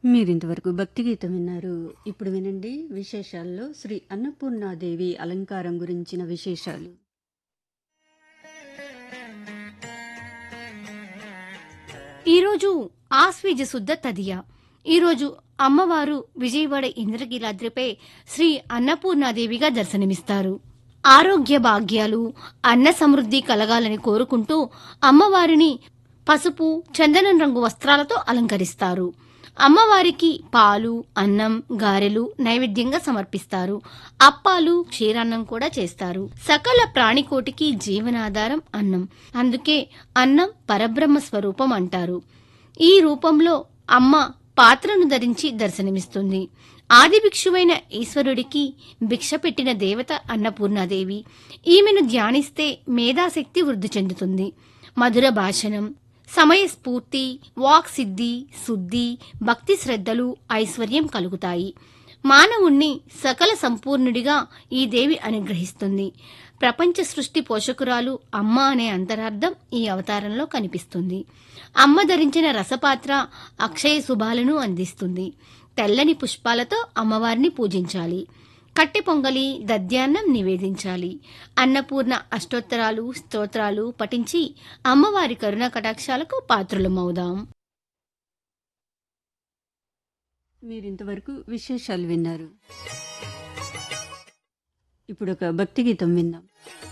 మీరింతవరకు భక్తి గీతం విన్నారు ఇప్పుడు వినండి విశేషాల్లో శ్రీ అన్నపూర్ణాదేవి అలంకారం గురించిన విశేషాలు ఈరోజు ఆశ్వీజ శుద్ధ తదియ ఈరోజు అమ్మవారు విజయవాడ ఇంద్రకీలాద్రిపై శ్రీ అన్నపూర్ణాదేవిగా దర్శనమిస్తారు ఆరోగ్య భాగ్యాలు అన్న సమృద్ధి కలగాలని కోరుకుంటూ అమ్మవారిని పసుపు చందనం రంగు వస్త్రాలతో అలంకరిస్తారు అమ్మవారికి పాలు అన్నం గారెలు నైవేద్యంగా సమర్పిస్తారు అప్పాలు క్షీరాన్నం కూడా చేస్తారు సకల ప్రాణికోటికి జీవనాధారం అన్నం అందుకే అన్నం పరబ్రహ్మ స్వరూపం అంటారు ఈ రూపంలో అమ్మ పాత్రను ధరించి దర్శనమిస్తుంది ఆది భిక్షువైన ఈశ్వరుడికి భిక్ష పెట్టిన దేవత అన్నపూర్ణాదేవి ఈమెను ధ్యానిస్తే మేధాశక్తి వృద్ధి చెందుతుంది మధుర భాషణం సమయస్ఫూర్తి వాక్ సిద్ధి శుద్ధి భక్తి శ్రద్ధలు ఐశ్వర్యం కలుగుతాయి మానవుణ్ణి సకల సంపూర్ణుడిగా ఈ దేవి అనుగ్రహిస్తుంది ప్రపంచ సృష్టి పోషకురాలు అమ్మ అనే అంతరార్థం ఈ అవతారంలో కనిపిస్తుంది అమ్మ ధరించిన రసపాత్ర అక్షయ శుభాలను అందిస్తుంది తెల్లని పుష్పాలతో అమ్మవారిని పూజించాలి కట్టె పొంగలి దద్యాన్నం నివేదించాలి అన్నపూర్ణ అష్టోత్తరాలు స్తోత్రాలు పఠించి అమ్మవారి కరుణ కటాక్షాలకు పాత్రులమవుదాం మీరింతవరకు విశేషాలు విన్నారు ఇప్పుడు ఒక భక్తి గీతం విందాం